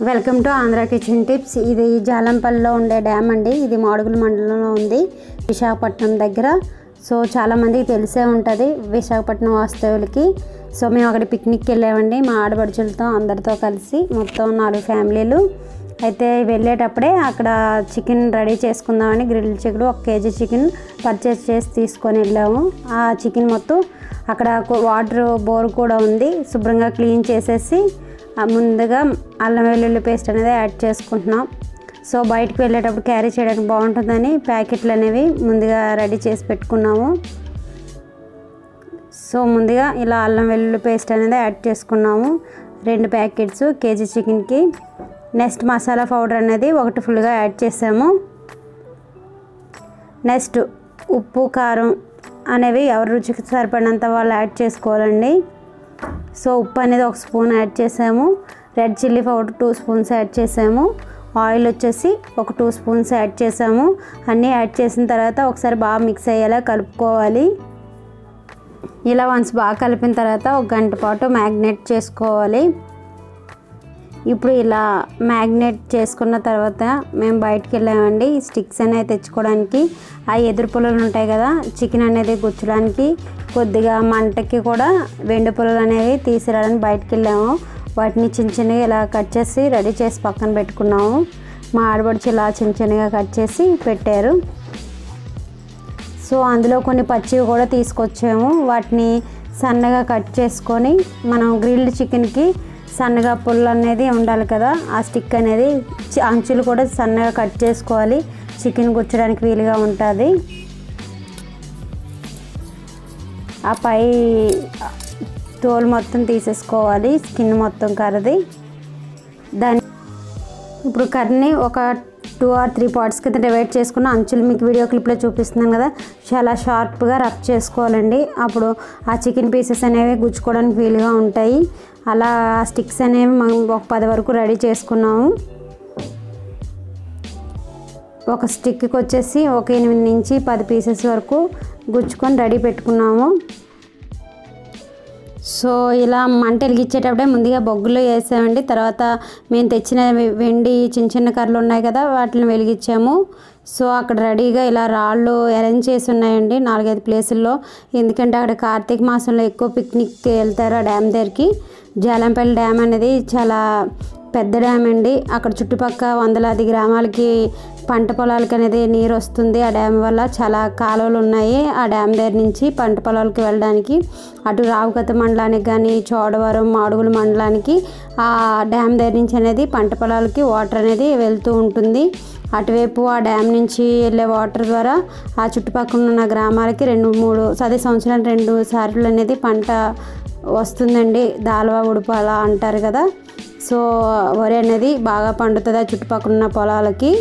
welcome to Andhra kitchen tips ఇది జాలంపల్లిలో ఉండే డ్యామ్ అండి ఇది మాడుగుల మండలంలో ఉంది విశాఖపట్నం దగ్గర సో చాలామందికి తెలిసే ఉంటుంది విశాఖపట్నం వాస్తవులకి సో మేము అక్కడ పిక్నిక్కి వెళ్ళామండి మా ఆడపడుచులతో అందరితో కలిసి మొత్తం నాలుగు ఫ్యామిలీలు అయితే వెళ్ళేటప్పుడే అక్కడ చికెన్ రెడీ చేసుకుందామని గ్రిల్ చికెన్ ఒక కేజీ చికెన్ పర్చేస్ చేసి తీసుకొని వెళ్ళాము ఆ చికెన్ మొత్తం అక్కడ వాటర్ బోర్ కూడా ఉంది శుభ్రంగా క్లీన్ చేసేసి ఆ ముందుగా అల్లం వెల్లుల్లి పేస్ట్ అనేది యాడ్ చేసుకుంటున్నాం సో బయటకు వెళ్ళేటప్పుడు క్యారీ చేయడానికి బాగుంటుందని ప్యాకెట్లు అనేవి ముందుగా రెడీ చేసి పెట్టుకున్నాము సో ముందుగా ఇలా అల్లం వెల్లుల్లి పేస్ట్ అనేది యాడ్ చేసుకున్నాము రెండు ప్యాకెట్స్ కేజీ చికెన్కి నెక్స్ట్ మసాలా పౌడర్ అనేది ఒకటి ఫుల్గా యాడ్ చేసాము నెక్స్ట్ ఉప్పు కారం అనేవి ఎవరి రుచికి సరిపడినంత వాళ్ళు యాడ్ చేసుకోవాలండి సో ఉప్పు అనేది ఒక స్పూన్ యాడ్ చేసాము red chilli powder two spoons add చేసాము ఆయిల్ వచ్చేసి ఒక టూ స్పూన్స్ యాడ్ చేసాము అన్నీ యాడ్ చేసిన తర్వాత ఒకసారి బాగా మిక్స్ అయ్యేలా కలుపుకోవాలి ఇలా వన్స్ బాగా కలిపిన తర్వాత ఒక గంట పాటు మ్యాగ్నేట్ చేసుకోవాలి ఇప్పుడు ఇలా మ్యాగ్నేట్ చేసుకున్న తర్వాత మేము బయటికి వెళ్ళామండి స్టిక్స్ అనేవి తెచ్చుకోవడానికి ఆ ఎదురు పుల్లలు ఉంటాయి కదా చికెన్ అనేది గుచ్చడానికి కొద్దిగా మంటకి కూడా వెండి పుల్లలు అనేవి తీసుకురావడానికి బయటికి వెళ్ళాము వాటిని చిన్న చిన్నగా ఇలా కట్ చేసి రెడీ చేసి పక్కన పెట్టుకున్నాము మా ఆడబడిచి ఇలా చిన్న చిన్నగా కట్ చేసి పెట్టారు సో అందులో కొన్ని పచ్చివి కూడా తీసుకొచ్చాము వాటిని సన్నగా కట్ చేసుకొని మనం గ్రిల్డ్ చికెన్కి సన్నగా పుల్ల అనేది ఉండాలి కదా ఆ స్టిక్ అనేది చి- అంచులు కూడా సన్నగా కట్ చేసుకోవాలి చికెన్ గుచ్చడానికి వీలుగా ఉంటుంది ఆ పై తోలు మొత్తం తీసేసుకోవాలి స్కిన్ మొత్తం కర్రది దాని ఇప్పుడు కర్రీని ఒక టూ ఆర్ త్రీ పార్ట్స్ కింద డివైడ్ చేసుకున్న అంచులు మీకు వీడియో క్లిప్లో చూపిస్తున్నాను కదా చాలా షార్ప్గా రబ్ చేసుకోవాలండి అప్పుడు ఆ చికెన్ పీసెస్ అనేవి గుచ్చుకోవడానికి వీలుగా ఉంటాయి అలా స్టిక్స్ అనేవి మనం ఒక పది వరకు రెడీ చేసుకున్నాము ఒక స్టిక్కి వచ్చేసి ఒక ఎనిమిది నుంచి పది పీసెస్ వరకు గుచ్చుకొని రెడీ పెట్టుకున్నాము సో ఇలా మంట వెలిగించేటప్పుడే ముందుగా బొగ్గులో వేసామండి తర్వాత మేము తెచ్చిన వె- వెండి చిన్న చిన్న కర్రలు ఉన్నాయి కదా వాటిని వెలిగించాము సో అక్కడ రెడీగా ఇలా రాళ్ళు అరేంజ్ చేసి ఉన్నాయండి నాలుగైదు ప్లేసుల్లో ఎందుకంటే అక్కడ కార్తీక మాసంలో ఎక్కువ పిక్నిక్కి వెళ్తారు ఆ డ్యామ్ దగ్గరికి జాలంపల్లి డ్యామ్ అనేది చాలా పెద్ద డ్యామ్ అండి అక్కడ చుట్టుపక్కల వందలాది గ్రామాలకి పంట పొలాలకి అనేది నీరు వస్తుంది ఆ డ్యామ్ వల్ల చాలా కాలువలు ఉన్నాయి ఆ డ్యామ్ దగ్గర నుంచి పంట పొలాలకు వెళ్ళడానికి అటు రావుకత మండలానికి కానీ చోడవరం మాడుగుల మండలానికి ఆ డ్యామ్ దగ్గర నుంచి అనేది పంట పొలాలకి వాటర్ అనేది వెళ్తూ ఉంటుంది అటువైపు ఆ డ్యామ్ నుంచి వెళ్ళే వాటర్ ద్వారా ఆ చుట్టుపక్కల ఉన్న గ్రామాలకి రెండు మూడు అదే సంవత్సరానికి రెండు సార్లు అనేది పంట వస్తుందండి దాల్వా ఉడుపు అలా అంటారు కదా సో వరి అనేది బాగా పండుతుంది ఆ చుట్టుపక్కల ఉన్న పొలాలకి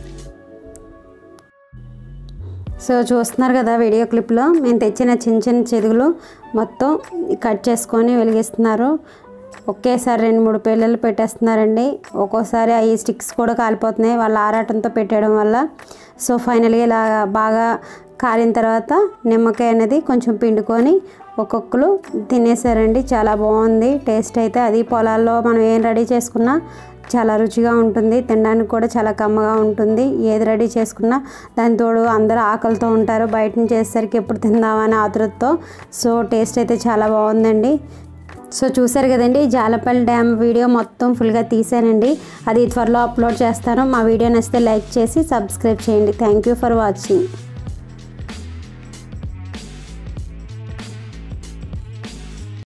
సో చూస్తున్నారు కదా వీడియో క్లిప్లో మేము తెచ్చిన చిన్న చిన్న చెదుగులు మొత్తం కట్ చేసుకొని వెలిగిస్తున్నారు ఒకేసారి రెండు మూడు పిల్లలు పెట్టేస్తున్నారండి ఒక్కోసారి ఈ స్టిక్స్ కూడా కాలిపోతున్నాయి వాళ్ళ ఆరాటంతో పెట్టడం వల్ల సో ఫైనల్గా ఇలా బాగా కాలిన తర్వాత నిమ్మకాయ అనేది కొంచెం పిండుకొని ఒక్కొక్కరు తినేసారండి చాలా బాగుంది టేస్ట్ అయితే అది పొలాల్లో మనం ఏం రెడీ చేసుకున్నా చాలా రుచిగా ఉంటుంది తినడానికి కూడా చాలా కమ్మగా ఉంటుంది ఏది రెడీ చేసుకున్నా దాని తోడు అందరూ ఆకలితో ఉంటారు బయట నుంచి చేసేసరికి ఎప్పుడు తిందామని ఆతృతతో సో టేస్ట్ అయితే చాలా బాగుందండి సో చూసారు కదండి జాలపల్లి డ్యామ్ వీడియో మొత్తం ఫుల్గా తీసానండి అది త్వరలో అప్లోడ్ చేస్తాను మా వీడియో నచ్చితే లైక్ చేసి సబ్స్క్రైబ్ చేయండి థ్యాంక్ యూ ఫర్ వాచింగ్